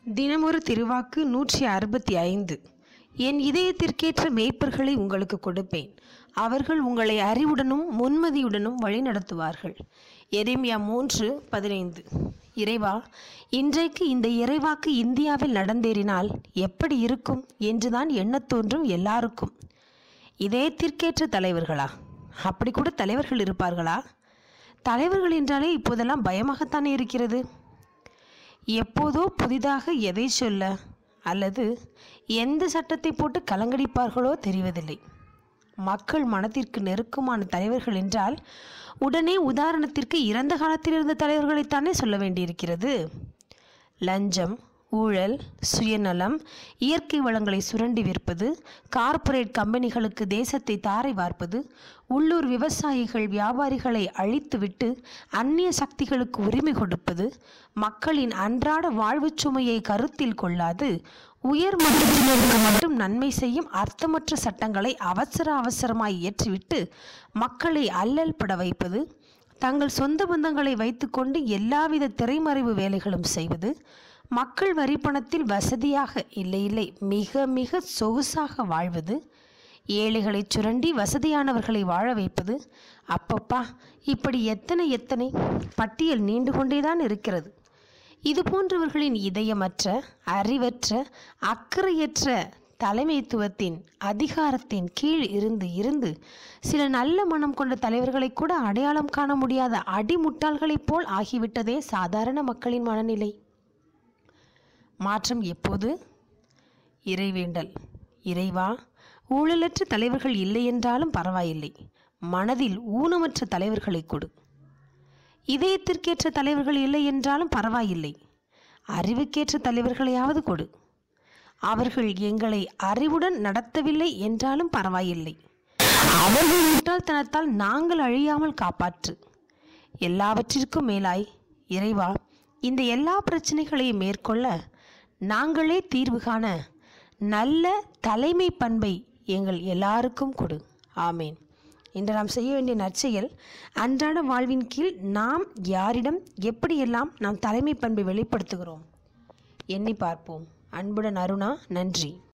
தினமொரு திருவாக்கு நூற்றி அறுபத்தி ஐந்து என் இதயத்திற்கேற்ற மேய்ப்பர்களை உங்களுக்கு கொடுப்பேன் அவர்கள் உங்களை அறிவுடனும் முன்மதியுடனும் வழிநடத்துவார்கள் எரேமியா மூன்று பதினைந்து இறைவா இன்றைக்கு இந்த இறைவாக்கு இந்தியாவில் நடந்தேறினால் எப்படி இருக்கும் என்றுதான் எண்ணத் தோன்றும் எல்லாருக்கும் இதயத்திற்கேற்ற தலைவர்களா அப்படி கூட தலைவர்கள் இருப்பார்களா தலைவர்கள் என்றாலே இப்போதெல்லாம் பயமாகத்தானே இருக்கிறது எப்போதோ புதிதாக எதை சொல்ல அல்லது எந்த சட்டத்தை போட்டு கலங்கடிப்பார்களோ தெரிவதில்லை மக்கள் மனத்திற்கு நெருக்கமான தலைவர்கள் என்றால் உடனே உதாரணத்திற்கு இறந்த காலத்தில் இருந்த தலைவர்களைத்தானே சொல்ல வேண்டியிருக்கிறது லஞ்சம் ஊழல் சுயநலம் இயற்கை வளங்களை சுரண்டி விற்பது கார்ப்பரேட் கம்பெனிகளுக்கு தேசத்தை தாரை வார்ப்பது உள்ளூர் விவசாயிகள் வியாபாரிகளை அழித்துவிட்டு அந்நிய சக்திகளுக்கு உரிமை கொடுப்பது மக்களின் அன்றாட வாழ்வுச் சுமையை கருத்தில் கொள்ளாது உயர் மட்டத்தினருக்கு மட்டும் நன்மை செய்யும் அர்த்தமற்ற சட்டங்களை அவசர அவசரமாய் இயற்றிவிட்டு மக்களை அல்லல் பட வைப்பது தங்கள் சொந்த பந்தங்களை வைத்துக்கொண்டு எல்லாவித திரைமறைவு வேலைகளும் செய்வது மக்கள் வரி பணத்தில் வசதியாக இல்லை இல்லை மிக மிக சொகுசாக வாழ்வது ஏழைகளை சுரண்டி வசதியானவர்களை வாழ வைப்பது அப்பப்பா இப்படி எத்தனை எத்தனை பட்டியல் நீண்டு கொண்டேதான் இருக்கிறது இது போன்றவர்களின் இதயமற்ற அறிவற்ற அக்கறையற்ற தலைமைத்துவத்தின் அதிகாரத்தின் கீழ் இருந்து இருந்து சில நல்ல மனம் கொண்ட தலைவர்களை கூட அடையாளம் காண முடியாத அடிமுட்டாள்களைப் போல் ஆகிவிட்டதே சாதாரண மக்களின் மனநிலை மாற்றம் எப்போது இறைவேண்டல் இறைவா ஊழலற்ற தலைவர்கள் இல்லை என்றாலும் பரவாயில்லை மனதில் ஊனமற்ற தலைவர்களை கொடு இதயத்திற்கேற்ற தலைவர்கள் இல்லை என்றாலும் பரவாயில்லை அறிவுக்கேற்ற தலைவர்களையாவது கொடு அவர்கள் எங்களை அறிவுடன் நடத்தவில்லை என்றாலும் பரவாயில்லை அவர்கள் முட்டாள்தனத்தால் நாங்கள் அழியாமல் காப்பாற்று எல்லாவற்றிற்கும் மேலாய் இறைவா இந்த எல்லா பிரச்சனைகளையும் மேற்கொள்ள நாங்களே தீர்வு காண நல்ல தலைமை பண்பை எங்கள் எல்லாருக்கும் கொடு ஆமேன் இன்று நாம் செய்ய வேண்டிய நற்செயல் அன்றாட வாழ்வின் கீழ் நாம் யாரிடம் எப்படியெல்லாம் நாம் தலைமை பண்பை வெளிப்படுத்துகிறோம் எண்ணி பார்ப்போம் அன்புடன் அருணா நன்றி